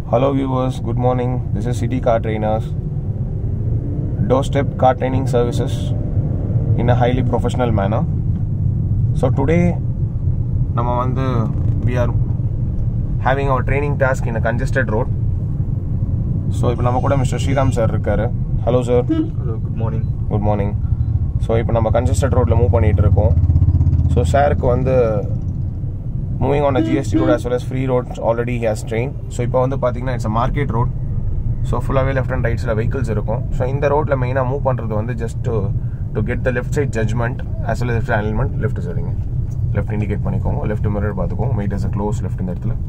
Hello viewers, good morning. This is City Car Trainers. Doorstep car training services in a highly professional manner. So today நம்ம வந்து we are having our training task in a congested road. So இப்போ நம்ம கூட mister Sriram sir இருக்காரு hello sir hello good morning good morning so இப்போ நம்ம congested ரோட்டில் move பண்ணிகிட்டு இருக்கோம் ஸோ சாருக்கு வந்து moving on GST road as well as free road already has train so இப்போ வந்து பார்த்தீங்கன்னா இட்ஸ் மார்க்கெட் ரோட் ஸோ ஃபுல்லாகவே லெஃப்ட் அண்ட் ரைட்ஸில் வெஹிக்கிள்ஸ் இருக்கும் ஸோ இந்த ரோட்டில் மெயினாக மூவ் பண்ணுறது வந்து just to to get the left side judgement as well as left alignment left சரிங்க லெஃப்ட் இண்டிகேட் பண்ணிக்கோங்க லெஃப்ட் மிரர் பார்த்துக்கோங்க make it as a close left இந்த இடத்துல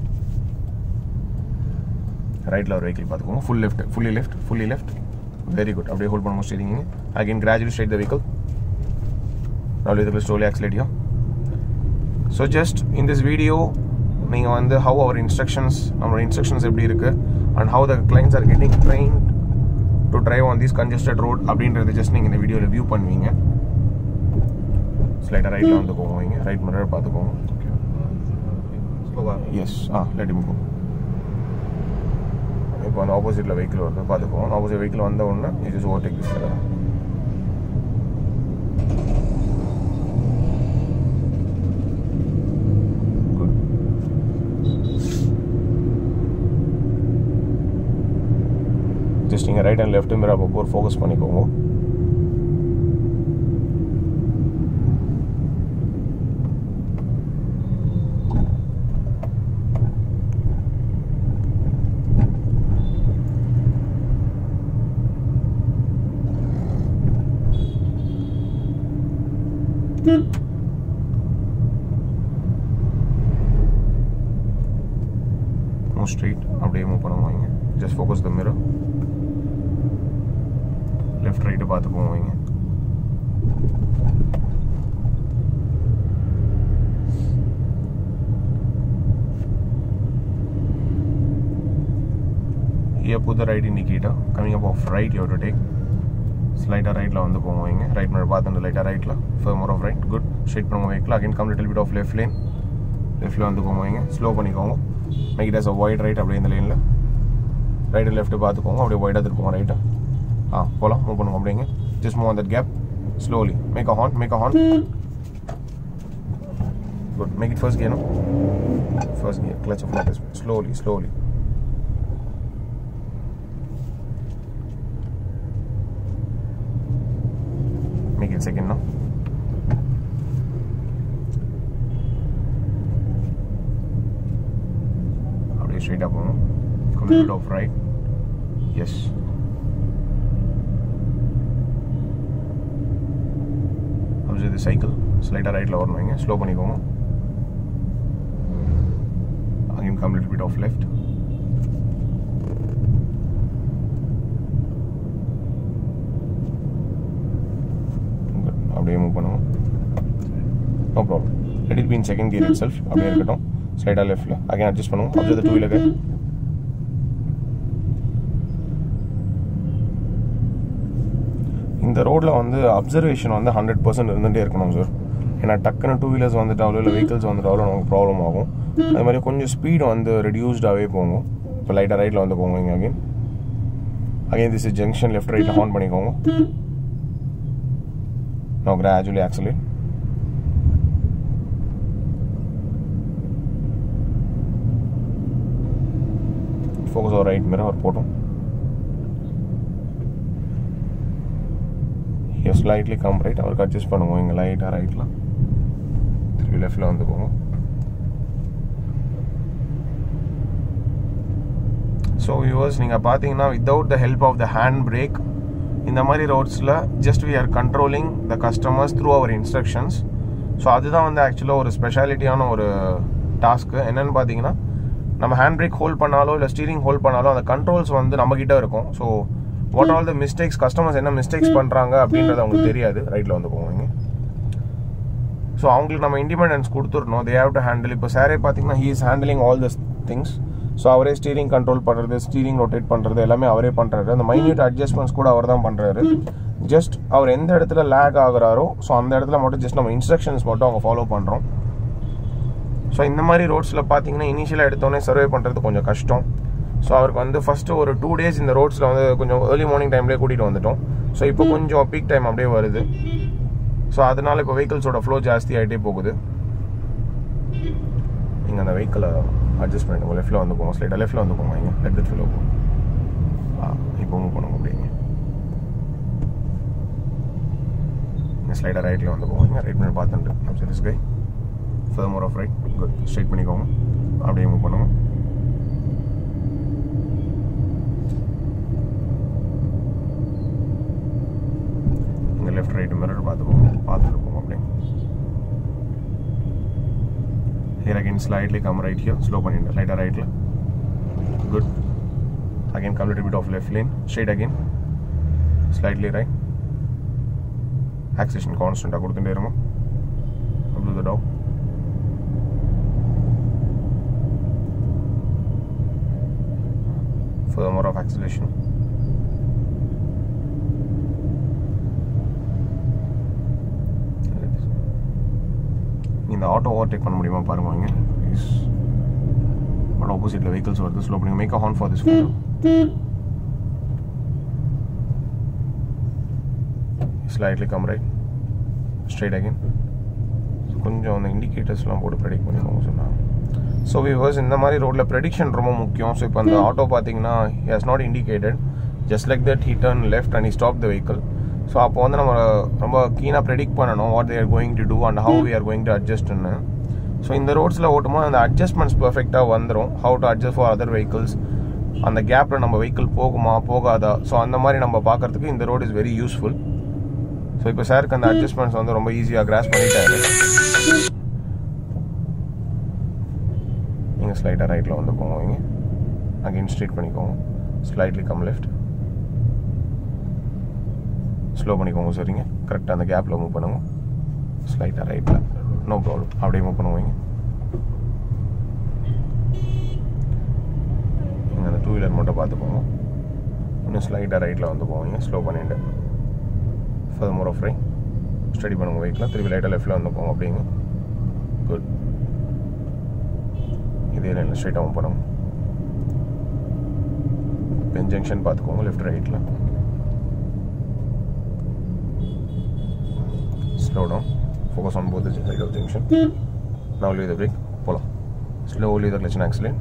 ரைட்டில் ஒரு வெஹிக்கிள் பார்த்துக்கோங்க full left fully left fully left very good அப்படியே hold பண்ணுங்க steering again gradually straight the vehicle now இதுக்கு ஸ்லோலி ஆக்சிலேட் யோ so just in this video நீங்கள் வந்து ஹவ் அவர் இன்ஸ்ட்ரக்ஷன்ஸ் நம்மளோட இன்ஸ்ட்ரக்ஷன்ஸ் எப்படி இருக்குது and how the clients are getting train to drive on this congested road அப்படின்றது just நீங்கள் இந்த வீடியோவில் வியூ பண்ணுவீங்க ஸ்லைட்டாக ரைட்டில் வந்து போவீங்க ரைட் மிரர் பார்த்துக்கோங்க ஸ்லோவா எஸ் ஆ லெட் இம் கோ இப்போ வந்து ஆப்போசிட்டில் வெஹிக்கிள் வருது பார்த்துக்கோங்க ஆப்போசிட் வெஹிக்கிள் வந்த உடனே இது just overtake this good just நீங்கள் ரைட் அண்ட் லெஃப்ட் மிரர் அப்போ ஒரு ஃபோக்கஸ் பண்ணிக்கோங்க மூவ் ஸ்ட்ரெயிட் அப்படியே மூவ் பண்ணுவாங்க just focus the mirror left right பார்த்து போவாங்க Here put the right indicator coming up of right you have to take ஸ்லைட்டாக ரைட்டில் வந்து போவாங்க ரைட் மிரர் பார்த்து லைட்டாக ரைட்டில் for more of right good straight பண்ணுங்க vehicle again come little bit of left lane லெஃப்ட்டில் வந்து போவாங்க ஸ்லோ பண்ணிக்கோங்க make it as a wide right அப்படியே இந்த லைனில் ரைட்டு லெஃப்ட்டு பார்த்துக்கோங்க அப்படியே ஒயிட்டாக திருப்போங்க ரைட்டு ஆ போகலாம் மூவ் பண்ணுங்க அப்படிங்க just move on that gap slowly make a horn make a horn good make it first gear first gear clutch off let's slowly slowly make it second now அப்படியே ஸ்ட்ரைட்டாக போகணும் complete of right yes observe the cycle ஸ்லைட்டாக ரைட்டில் வரணும் வைங்க slow பண்ணிக்கோங்க again complete bit of left அப்படியே move பண்ணுவோம் no problem let it been second gear itself அப்படியே இருக்கட்டும் ஸ்லைடாக லெஃப்ட்டில் அகைன் அட்ஜஸ்ட் பண்ணுவோம் அப்சர்வ் டூ வீலர் இந்த ரோட்டில் வந்து அப்சர்வேஷன் வந்து ஹண்ட்ரட் பர்சன்ட் இருந்துகிட்டே இருக்கணும் சார் ஏன்னா டக்குன்னு டூ வீலர்ஸ் வந்துட்டாலோ இல்லை வெஹிக்கிள்ஸ் வந்துட்டாலோ நமக்கு ப்ராப்ளம் ஆகும் அது மாதிரி கொஞ்சம் ஸ்பீடு வந்து ரெடியூஸ்டாகவே போகும் இப்போ லைட்டாக ரைட்டில் வந்து போங்க இங்கே again again this is junction left ரைட்டில் ஹார்ன் பண்ணிக்கோங்க now gradually accelerate focus on right mirror or bottom here slightly come right அவருக்கு அட்ஜஸ்ட் பண்ணுவோம் இங்கே லைட்டாக ரைட்டில் திருப்பி லெஃப்டில் வந்து போவோம் ஸோ வியூவர்ஸ் நீங்கள் பார்த்தீங்கன்னா without the help of the hand brake இந்த மாதிரி ரோட்ஸில் just we are controlling the customers through our instructions so அதுதான் வந்து ஆக்சுவலாக ஒரு ஸ்பெஷாலிட்டியான ஒரு டாஸ்க்கு என்னென்னு பார்த்தீங்கன்னா நம்ம ஹேண்ட் பிரேக் ஹோல்ட் பண்ணாலோ இல்லை ஸ்டீரிங் ஹோல்ட் பண்ணாலோ அந்த கண்ட்ரோல்ஸ் வந்து நம்மக்கிட்ட இருக்கும் so what all the mistakes customers என்ன மிஸ்டேக்ஸ் பண்ணுறாங்க அப்படின்றது அவங்களுக்கு தெரியாது ரைட்டில் வந்து போவாங்க ஸோ அவங்களுக்கு நம்ம இண்டிபெண்டன்ஸ் கொடுத்துடணும் தே ஹேவ் டு ஹேண்டில் இப்போ சாரே பார்த்தீங்கன்னா he is handling all this things so அவரே ஸ்டீரிங் கண்ட்ரோல் பண்ணுறது ஸ்டீரிங் ரொட்டேட் பண்ணுறது எல்லாமே அவரே பண்ணுறாரு அந்த மைன்யூட் அட்ஜஸ்ட்மெண்ட்ஸ் கூட அவர் தான் பண்ணுறாரு ஜஸ்ட் அவர் எந்த இடத்துல லேக் ஆகுறாரோ ஸோ அந்த இடத்துல மட்டும் ஜஸ்ட் நம்ம இன்ஸ்ட்ரக்ஷன்ஸ் மட்டும் அவங்க ஃபாலோ பண்ணுறோம் ஸோ இந்த மாதிரி ரோட்ஸில் பார்த்தீங்கன்னா இனிஷியலாக எடுத்தோடனே சர்வே பண்ணுறது கொஞ்சம் கஷ்டம் ஸோ அவருக்கு வந்து ஃபஸ்ட்டு ஒரு டூ டேஸ் இந்த ரோட்ஸில் வந்து கொஞ்சம் ஏர்லி மார்னிங் டைம்லேயே கூட்டிகிட்டு வந்துட்டோம் ஸோ இப்போ கொஞ்சம் பீக் டைம் அப்படியே வருது ஸோ அதனால இப்போ வெஹிக்கிள்ஸோட ஃப்ளோ ஜாஸ்தி ஆகிட்டே போகுது நீங்கள் அந்த வெஹிக்கிளை அட்ஜஸ்ட் பண்ணிடுங்க லெஃப்ட்டில் வந்து போங்க ஸ்லைட்டாக லெஃப்ட்டில் வந்து போங்க இங்கே லெஃப்ட் லெஃப்ட்டில் போகும் ஆ இப்போ மூவ் பண்ணுங்க அப்படிங்க நீங்கள் ஸ்லைடாக ரைட்டில் வந்து போங்க ரைட் பண்ணி பார்த்துட்டு நம்ம சரி ஸ்கை further more of right good straight பண்ணிக்கோங்க அப்படியே மூவ் பண்ணுங்க இங்கே லெஃப்ட் ரைட் மிரர் பார்த்துக்கோங்க பார்த்துட்டு போங்க அப்படியே here again slightly come right here slow பண்ணிட்டு லைட்டாக ரைட்டில் good again come little bit of left lane straight again slightly right acceleration constant கொடுத்துட்டே இருங்க up to the dog further more of acceleration இந்த ஆட்டோ ஓவர்டேக் பண்ண முடியுமா பாருங்க இங்க இஸ் பட் ஆப்போசிட்ல வெஹிக்கிள்ஸ் வருது ஸ்லோ பண்ணுங்க make a horn for this photo slightly come right straight again கொஞ்சம் அந்த இண்டிகேட்டர்ஸ்லாம் போட்டு ப்ரெடிக்ட் பண்ணிக்கோங்க சொன்னாங்க ஸோ விவர்ஸ் இந்த மாதிரி ரோட்டில் ப்ரெடிக்ஷன் ரொம்ப முக்கியம் ஸோ இப்போ அந்த ஆட்டோ பார்த்தீங்கன்னா has not indicated just like that he turn left and he stop the vehicle so அப்போ வந்து நம்ம ரொம்ப கீனாக ப்ரெடிக்ட் பண்ணணும் what they're going to do and how we are going to அட்ஜஸ்ட்னு ஸோ இந்த ரோட்ஸில் ஓட்டும்போது அந்த அட்ஜஸ்ட்மெண்ட்ஸ் பர்ஃபெக்டாக வந்துடும் how to adjust for other vehicles அந்த கேப்பில் நம்ம வெஹிக்கிள் போகுமா போகாதா ஸோ அந்த மாதிரி நம்ம பார்க்கறதுக்கு இந்த road is very useful so இப்போ சாருக்கு அந்த அட்ஜஸ்ட்மெண்ட்ஸ் வந்து ரொம்ப ஈஸியாக கிராஸ் பண்ணிட்டாரு நீங்கள் ஸ்லைட்டாக ரைட்டில் வந்து போங்க அகைன் ஸ்ட்ரீட் பண்ணிக்கோங்க ஸ்லைட்லி கம் லெஃப்ட் ஸ்லோ பண்ணிக்கோங்க சரிங்க கரெக்டாக அந்த கேப்பில் மூவ் பண்ணுங்க ஸ்லைட்டாக ரைட்டில் நோ ப்ராப்ளம் அப்படியே மூவ் பண்ணுவீங்க நீங்கள் அந்த டூ வீலர் மட்டும் பார்த்துக்கோங்க இன்னும் ஸ்லைட்டாக ரைட்டில் வந்து போவீங்க ஸ்லோ பண்ணிட்டு further more of right steady பண்ணுங்க வெஹிக்கில் திருப்பி லைட்டாக லெஃப்ட்டில் வந்து போங்க அப்படிங்க குட் இதே லைனில் ஸ்ட்ரைட்டாக மூவ் பண்ணுங்க பென் ஜங்ஷன் பார்த்துக்கோங்க லெஃப்ட் ரைட்டில் slow down focus on both the side of the junction now leave the brake pull up slowly the clutch and accelerate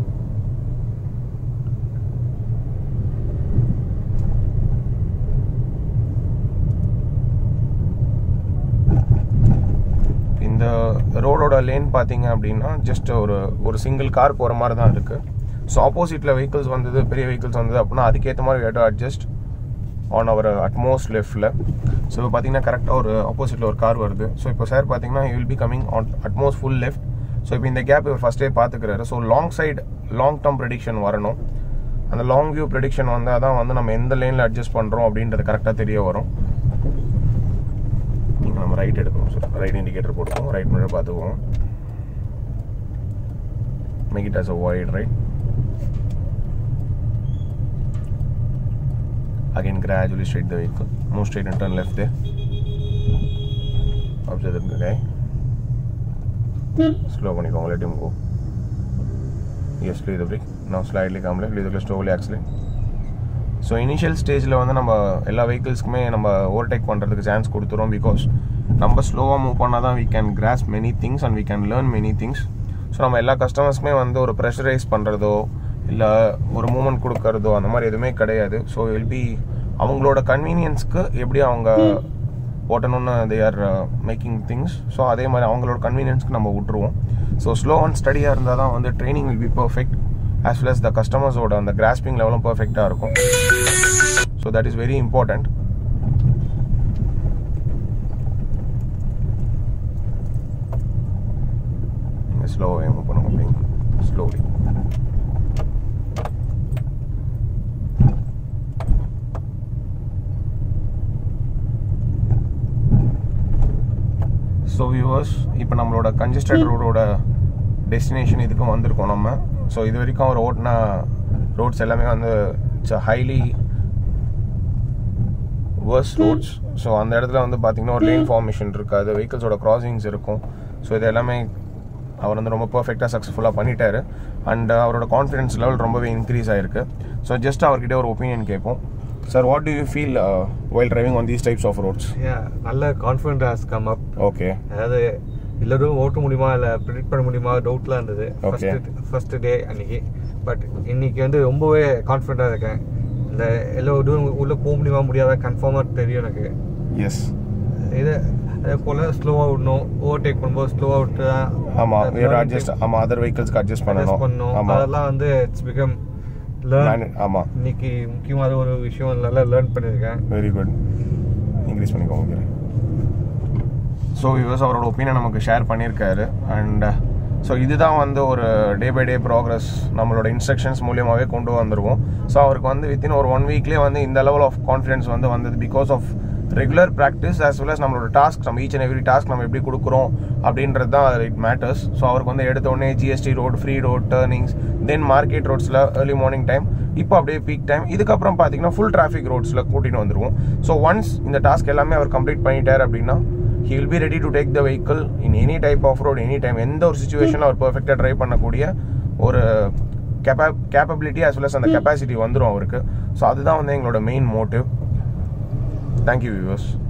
இந்த ரோடோட லேன் பார்த்தீங்க அப்படின்னா ஜஸ்ட் ஒரு ஒரு சிங்கிள் கார் போகிற மாதிரி தான் இருக்குது ஸோ ஆப்போசிட்டில் வெஹிக்கிள்ஸ் வந்தது பெரிய வெஹிக்கிள்ஸ் வந்தது அப்படின்னா அதுக்கேற்ற மாதிரி வேட்டோ அட்ஜஸ்ட் ஆன் அவர் அட்மோஸ்ட் லெஃப்டில் ஸோ இப்போ பார்த்தீங்கன்னா கரெக்டாக ஒரு ஆப்போசிட்டில் ஒரு கார் வருது ஸோ இப்போ சார் பார்த்தீங்கன்னா will be coming on utmost full left so இப்போ இந்த கேப் இவர் ஃபஸ்ட்டே பார்த்துக்கிறாரு so long side long term prediction வரணும் அந்த லாங் வியூ ப்ரெடிக்ஷன் வந்தால் தான் வந்து நம்ம எந்த லைனில் அட்ஜஸ்ட் பண்ணுறோம் அப்படின்றது கரெக்டாக தெரிய வரும் நீங்கள் நம்ம ரைட் எடுக்கணும் சார் ரைட் இண்டிகேட்டர் போட்டுக்கோங்க ரைட் மிரர் பார்த்துக்குவோம் make it as a wide right again gradually straight the vehicle move straight and turn left there observe the guy slow பண்ணிக்கோங்க let him go yes leave the brake now slightly come left leave the clutch slowly accelerate so initial ஸ்டேஜில் வந்து நம்ம எல்லா வெஹிக்கிள்ஸ்க்குமே நம்ம overtake பண்ணுறதுக்கு chance கொடுத்துரும் because நம்ம ஸ்லோவாக மூவ் பண்ணால் தான் we can cross many things and we can learn many things so நம்ம எல்லா கஸ்டமர்ஸ்க்குமே வந்து ஒரு ப்ரெஷரைஸ் பண்ணுறதோ இல்லை ஒரு மூமெண்ட் கொடுக்கறதோ அந்த மாதிரி எதுவுமே கிடையாது ஸோ வில் பி அவங்களோட கன்வீனியன்ஸ்க்கு எப்படி அவங்க ஓட்டணும்னு they are making things so அதே மாதிரி அவங்களோட கன்வீனியன்ஸ்க்கு நம்ம விட்டுருவோம் ஸோ ஸ்லோ அண்ட் ஸ்டடியாக இருந்தால் தான் வந்து training will be perfect as well as the கஸ்டமர்ஸோட அந்த கிராஸ்பிங் லெவலும் பர்ஃபெக்டாக இருக்கும் so that is very important நீங்கள் ஸ்லோவாக மூவ் பண்ணுங்க அப்படிங்க ஸ்லோலி ஸோ வியூவர்ஸ் இப்போ நம்மளோட கன்ஜஸ்டட் ரோடோட டெஸ்டினேஷன் இதுக்கும் வந்திருக்கோம் நம்ம ஸோ இது வரைக்கும் அவர் ஓட்டின ரோட்ஸ் எல்லாமே வந்து it's highly worse roads so அந்த இடத்துல வந்து பார்த்தீங்கன்னா ஒரு லேன் ஃபார்மேஷன் இருக்காது வெஹிக்கிள்ஸோட கிராசிங்ஸ் இருக்கும் ஸோ இது எல்லாமே அவர் வந்து ரொம்ப பர்ஃபெக்டாக சக்ஸஸ்ஃபுல்லாக பண்ணிட்டாரு அண்ட் அவரோட கான்ஃபிடன்ஸ் லெவல் ரொம்பவே இன்க்ரீஸ் ஆயிருக்கு ஸோ ஜஸ்ட் அவர்கிட்ட ஒரு ஒப்பீனியன் கேட்போம் sir what do you feel while driving on these types of roads Yeah, நல்ல confident has come up okay அதாவது எல்லாரும் ஓட்ட முடியுமா இல்லை ப்ரிடிக்ட் பண்ண முடியுமா டவுட்லாம் இருந்தது Okay. ஃபர்ஸ்ட் ஃபர்ஸ்ட் டே அன்னைக்கு பட் இன்னைக்கு வந்து ரொம்பவே கான்ஃபிடென்ட்டாக இருக்கேன் இந்த எல்லா இதுவும் உள்ளே போக முடியுமா முடியாதா கன்ஃபார்மாக தெரியும் எனக்கு எஸ் இது அதே போல் ஸ்லோவாக விடணும் ஓவர்டேக் பண்ணும்போது ஸ்லோவாக விட்டு ஆமாம் வேறு அட்ஜஸ்ட் ஆமாம் அதர் வெஹிக்கிள்ஸ்க்கு அட்ஜஸ்ட் பண்ணணும் பண்ணணும் ஆமாம் அதெல்லாம் வந்து இட்ஸ் பிகம் லேர்ன் ஆமாம் இன்னைக்கு முக்கியமான ஒரு விஷயம் நல்லா லேர்ன் பண்ணியிருக்கேன் வெரி குட் இன்க்ரீஸ் பண்ணிக்கோங்க ஸோ வியூவர்ஸ் அவரோட ஒப்பீனியன் நமக்கு ஷேர் பண்ணியிருக்காரு அண்ட் ஸோ இதுதான் வந்து ஒரு டே பை டே ப்ராக்ரஸ் நம்மளோட இன்ஸ்ட்ரக்ஷன்ஸ் மூலியமாகவே கொண்டு வந்துருவோம் ஸோ அவருக்கு வந்து வித்தின் ஒரு ஒன் வீக்லேயே வந்து இந்த லெவல் ஆஃப் கான்ஃபிடன்ஸ் வந்து வந்தது because of regular practice as well as நம்மளோட டாஸ்க் நம்ம ஈச் அண்ட் எவ்ரி டாஸ்க் நம்ம எப்படி கொடுக்குறோம் அப்படின்றது தான் இட் மேட்டர்ஸ் ஸோ அவருக்கு வந்து எடுத்த உடனே GST road free road turnings then market ரோட்ஸில் ஏர்லி மார்னிங் டைம் இப்போ அப்படியே பீக் டைம் இதுக்கப்புறம் பார்த்தீங்கன்னா ஃபுல் டிராஃபிக் ரோட்ஸில் கூட்டின்னு வந்துருவோம் ஸோ ஒன்ஸ் இந்த டாஸ்க் எல்லாமே அவர் கம்ப்ளீட் பண்ணிட்டார் அப்படின்னா he will be ready to take the vehicle in any type of road any time எந்த ஒரு சுச்சுவேஷனில் அவர் பர்ஃபெக்டாக ட்ரைவ் பண்ணக்கூடிய ஒரு கேப்பா கேப்பபிலிட்டி as well as அந்த கெப்பாசிட்டி வந்துடும் அவருக்கு ஸோ அதுதான் வந்து எங்களோட மெயின் மோட்டிவ் தேங்க்யூ வியூவர்ஸ்